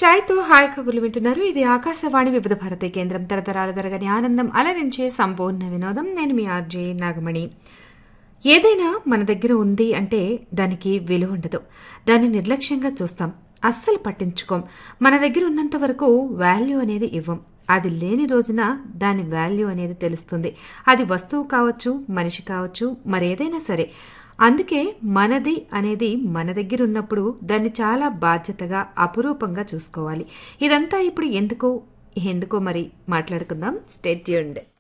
చాయ్తో hi కబుర్లు వింటున్నారు ఇది ఆకాశవాణి వివిధ భారతి కేంద్రం తరతరాల తరగని ఆనందం అలరించే సంపూర్ణ వినోదం నేను మీ ఆర్జే నాగమణి ఏదైనా మన దగ్గర ఉంది అంటే దానికి విలువ ఉండదు దాన్ని నిర్లక్ష్యంగా చూస్తాం అస్సలు పట్టించుకోం మన దగ్గర ఉన్నంత వరకు వాల్యూ అనేది ఇవ్వం అది లేని రోజున దాని వాల్యూ అనేది తెలుస్తుంది అది వస్తువు కావచ్చు మనిషి కావచ్చు మరేదైనా సరే అందుకే మనది అనేది మన దగ్గర ఉన్నప్పుడు దాన్ని చాలా బాధ్యతగా అపురూపంగా చూసుకోవాలి ఇదంతా ఇప్పుడు ఎందుకో ఎందుకో మరి మాట్లాడుకుందాం స్టేట్ ట్యూన్డ్